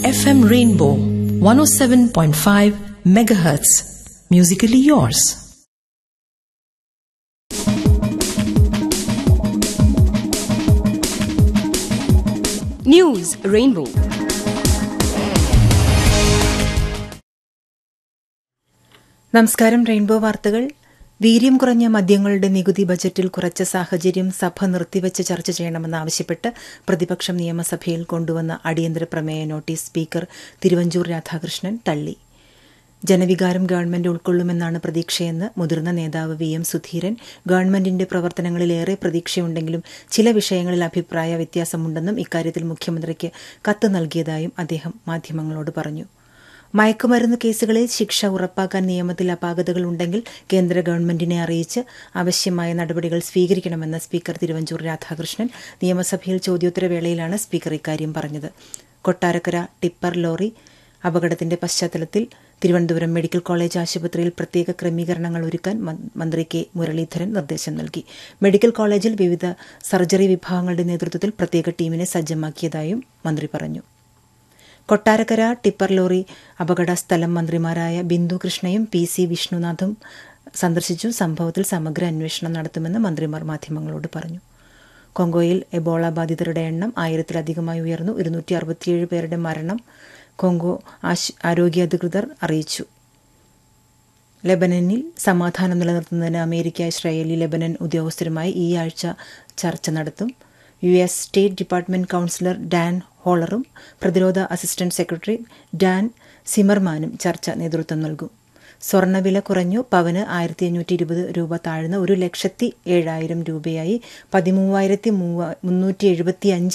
FM Rainbow 107.5 megahertz. Musically yours. News Rainbow. നമസ്കാരം rainbow വാർത്തകൾ വീര്യം കുറഞ്ഞ മദ്യങ്ങളുടെ നികുതി ബജറ്റിൽ കുറച്ച സാഹചര്യം സഭ നിർത്തിവച്ച് ചർച്ച ചെയ്യണമെന്നാവശ്യപ്പെട്ട് പ്രതിപക്ഷം നിയമസഭയിൽ കൊണ്ടുവന്ന അടിയന്തര പ്രമേയ നോട്ടീസ് സ്പീക്കർ തിരുവഞ്ചൂർ രാധാകൃഷ്ണൻ തള്ളി ജനവികാരം ഗവൺമെന്റ് ഉൾക്കൊള്ളുമെന്നാണ് പ്രതീക്ഷയെന്ന് മുതിർന്ന നേതാവ് വി എം സുധീരൻ ഗവൺമെന്റിന്റെ പ്രവർത്തനങ്ങളിൽ ഏറെ പ്രതീക്ഷയുണ്ടെങ്കിലും ചില വിഷയങ്ങളിൽ അഭിപ്രായ വ്യത്യാസമുണ്ടെന്നും ഇക്കാര്യത്തിൽ മുഖ്യമന്ത്രിക്ക് കത്ത് നൽകിയതായും അദ്ദേഹം മാധ്യമങ്ങളോട് പറഞ്ഞു മയക്കുമരുന്ന് കേസുകളിൽ ശിക്ഷ ഉറപ്പാക്കാൻ നിയമത്തിൽ അപാകതകൾ ഉണ്ടെങ്കിൽ കേന്ദ്ര ഗവൺമെന്റിനെ അറിയിച്ച് ആവശ്യമായ നടപടികൾ സ്വീകരിക്കണമെന്ന് സ്പീക്കർ തിരുവഞ്ചൂർ രാധാകൃഷ്ണൻ നിയമസഭയിൽ ചോദ്യോത്തരവേളയിലാണ് സ്പീക്കർ ഇക്കാര്യം പറഞ്ഞത് കൊട്ടാരക്കര ടിപ്പർ ലോറി അപകടത്തിന്റെ പശ്ചാത്തലത്തിൽ തിരുവനന്തപുരം മെഡിക്കൽ കോളേജ് ആശുപത്രിയിൽ പ്രത്യേക ക്രമീകരണങ്ങൾ ഒരുക്കാൻ മന്ത്രി കെ മുരളീധരൻ നിർദ്ദേശം നൽകി മെഡിക്കൽ കോളേജിൽ വിവിധ സർജറി വിഭാഗങ്ങളുടെ നേതൃത്വത്തിൽ പ്രത്യേക ടീമിനെ സജ്ജമാക്കിയതായും മന്ത്രി പറഞ്ഞു കൊട്ടാരക്കര ടിപ്പർ ലോറി അപകട സ്ഥലം മന്ത്രിമാരായ ബിന്ദു കൃഷ്ണയും പി സി വിഷ്ണുനാഥും സന്ദർശിച്ചു സംഭവത്തിൽ സമഗ്ര അന്വേഷണം നടത്തുമെന്ന് മന്ത്രിമാർ മാധ്യമങ്ങളോട് പറഞ്ഞു കൊങ്കോയിൽ എബോള ബാധിതരുടെ എണ്ണം ആയിരത്തിലധികമായി ഉയർന്നു ഇരുന്നൂറ്റി അറുപത്തിയേഴ് പേരുടെ മരണം കൊങ്കോ ആരോഗ്യ അധികൃതർ അറിയിച്ചു ലെബനനിൽ സമാധാനം നിലനിർത്തുന്നതിന് അമേരിക്ക ഇസ്രായേലി ലെബനൻ ഉദ്യോഗസ്ഥരുമായി ഈ ആഴ്ച ചർച്ച നടത്തും U S state department counsellor Dan ഹോളറും പ്രതിരോധ അസിസ്റ്റന്റ് സെക്രട്ടറി ഡാൻ സിമർമാനും ചർച്ച നേതൃത്വം നൽകും സ്വർണ്ണവില കുറഞ്ഞു പവന് ആയിരത്തി അഞ്ഞൂറ്റി ഇരുപത് രൂപ താഴ്ന്ന് ഒരു ലക്ഷത്തി ഏഴായിരം രൂപയായി പതിമൂവായിരത്തി മുന്നൂറ്റി എഴുപത്തി അഞ്ച്